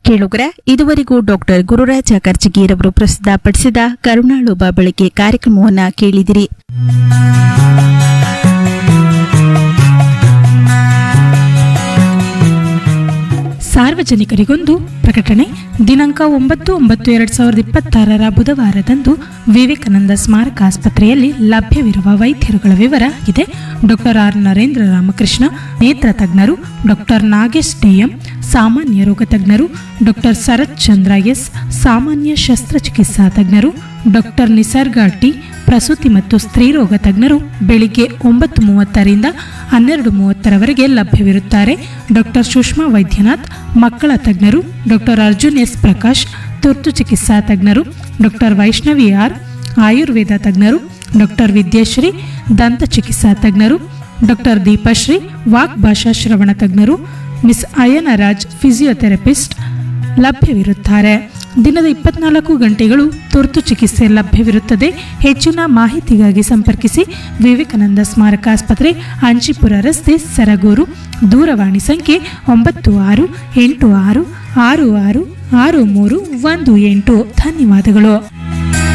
ಕೇಳುಗರ ಇದುವರೆಗೂ ಡಾಕ್ಟರ್ ಗುರುರಾಜ ಕರ್ಜಗಿರವರು ಪ್ರಸ್ತುತಪಡಿಸಿದ ಕರುಣಾಳು ಬಾಬಳಿಕೆ ಕಾರ್ಯಕ್ರಮವನ್ನ ಕೇಳಿದಿರಿ ಸಾರ್ವಜನಿಕರಿಗೊಂದು ಪ್ರಕಟಣೆ ದಿನಾಂಕ ಒಂಬತ್ತು ಒಂಬತ್ತು ಎರಡ್ ಸಾವಿರದ ಇಪ್ಪತ್ತಾರರ ಬುಧವಾರದಂದು ವಿವೇಕಾನಂದ ಸ್ಮಾರಕ ಆಸ್ಪತ್ರೆಯಲ್ಲಿ ಲಭ್ಯವಿರುವ ವೈದ್ಯರುಗಳ ವಿವರ ಇದೆ ಡಾಕ್ಟರ್ ಆರ್ ನರೇಂದ್ರ ರಾಮಕೃಷ್ಣ ನೇತ್ರ ತಜ್ಞರು ಡಾಕ್ಟರ್ ನಾಗೇಶ್ ಡಿಎಂ ಸಾಮಾನ್ಯ ರೋಗ ತಜ್ಞರು ಡಾಕ್ಟರ್ ಶರತ್ ಚಂದ್ರ ಎಸ್ ಸಾಮಾನ್ಯ ಶಸ್ತ್ರಚಿಕಿತ್ಸಾ ತಜ್ಞರು ಡಾಕ್ಟರ್ ನಿಸರ್ಗ ಟಿ ಪ್ರಸೂತಿ ಮತ್ತು ಸ್ತ್ರೀರೋಗ ತಜ್ಞರು ಬೆಳಿಗ್ಗೆ ಒಂಬತ್ತು ಮೂವತ್ತರಿಂದ ಹನ್ನೆರಡು ಮೂವತ್ತರವರೆಗೆ ಲಭ್ಯವಿರುತ್ತಾರೆ ಡಾಕ್ಟರ್ ಸುಷ್ಮಾ ವೈದ್ಯನಾಥ್ ಮಕ್ಕಳ ತಜ್ಞರು ಡಾಕ್ಟರ್ ಅರ್ಜುನ್ ಎಸ್ ಪ್ರಕಾಶ್ ತುರ್ತು ಚಿಕಿತ್ಸಾ ತಜ್ಞರು ಡಾಕ್ಟರ್ ವೈಷ್ಣವಿ ಆರ್ ಆಯುರ್ವೇದ ತಜ್ಞರು ಡಾಕ್ಟರ್ ವಿದ್ಯಾಶ್ರೀ ದಂತ ಚಿಕಿತ್ಸಾ ತಜ್ಞರು ಡಾಕ್ಟರ್ ದೀಪಶ್ರೀ ವಾಕ್ ಭಾಷಾ ಶ್ರವಣ ತಜ್ಞರು ಮಿಸ್ ಅಯನರಾಜ್ ಫಿಸಿಯೋಥೆರಪಿಸ್ಟ್ ಲಭ್ಯವಿರುತ್ತಾರೆ ದಿನದ ಇಪ್ಪತ್ನಾಲ್ಕು ಗಂಟೆಗಳು ತುರ್ತು ಚಿಕಿತ್ಸೆ ಲಭ್ಯವಿರುತ್ತದೆ ಹೆಚ್ಚಿನ ಮಾಹಿತಿಗಾಗಿ ಸಂಪರ್ಕಿಸಿ ವಿವೇಕಾನಂದ ಸ್ಮಾರಕ ಆಸ್ಪತ್ರೆ ಅಂಚಿಪುರ ರಸ್ತೆ ಸರಗೂರು ದೂರವಾಣಿ ಸಂಖ್ಯೆ ಒಂಬತ್ತು ಆರು ಎಂಟು ಆರು ಆರು ಆರು ಆರು ಮೂರು ಒಂದು ಎಂಟು ಧನ್ಯವಾದಗಳು